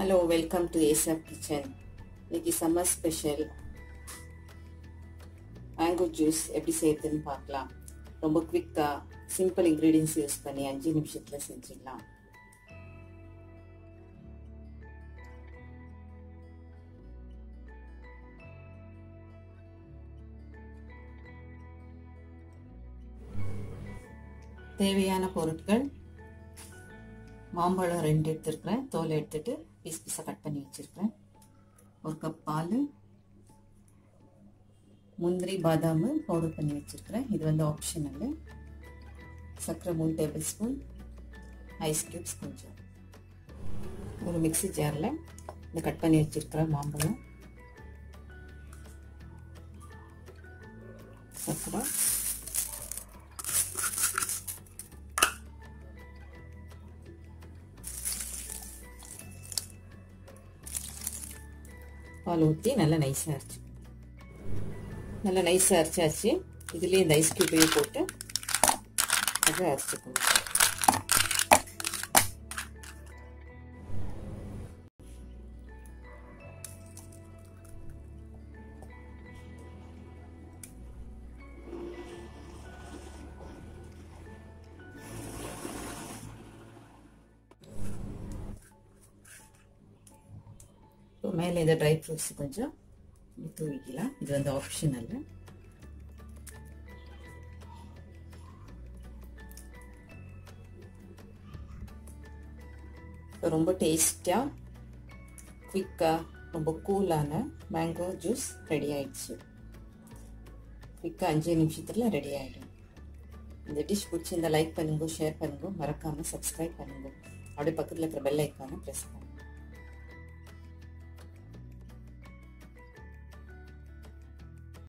hello welcome to ஏசப் kitchen இன்னைக்கு summer special mango juice எப்படி செய்யுதுன்னு பார்க்கலாம் ரொம்ப குவிக்காக சிம்பிள் இன்க்ரீடியன்ஸ் யூஸ் பண்ணி அஞ்சு நிமிஷத்தில் செஞ்சிடலாம் தேவையான பொருட்கள் மாம்பழம் ரெண்டு எடுத்துருக்கிறேன் தோல் எடுத்துட்டு பீஸ் பீஸாக கட் பண்ணி வச்சுருக்கிறேன் ஒரு கப் பால் முந்திரி பாதாம் பவுடர் பண்ணி வச்சுருக்கிறேன் இது வந்து ஆப்ஷனல் சர்க்கரை மூணு டேபிள் ஸ்பூன் ஐஸ் க்யூப்ஸ் கொஞ்சம் ஒரு மிக்சி ஜாரில் இந்த கட் பண்ணி வச்சுருக்கிற மாம்பழம் சர்க்கரை பால் ஊற்றி நல்லா நைஸாக அரைச்சி நல்லா நைஸாக அரைச்சாச்சு இதுலேயே இந்த ஐஸ் கியூபையும் போட்டு அதை அரைச்சிக்கணும் இப்போ மேலே இந்த ட்ரை ஃப்ரூட்ஸ் கொஞ்சம் தூவிக்கலாம் இது வந்து ஆப்ஷனல் ரொம்ப டேஸ்டியாக குவிக்காக ரொம்ப கூலான மேங்கோ ஜூஸ் ரெடி ஆயிடுச்சு குவிக்காக அஞ்சு நிமிஷத்தில் ரெடி ஆகிடும் இந்த டிஷ் பிடிச்சி இந்த லைக் பண்ணுங்க ஷேர் பண்ணுங்க மறக்காமல் சப்ஸ்கிரைப் பண்ணுங்க அப்படியே பக்கத்தில் இருக்கிற பெல் ஐக்கானை ப்ரெஸ் பண்ணுங்க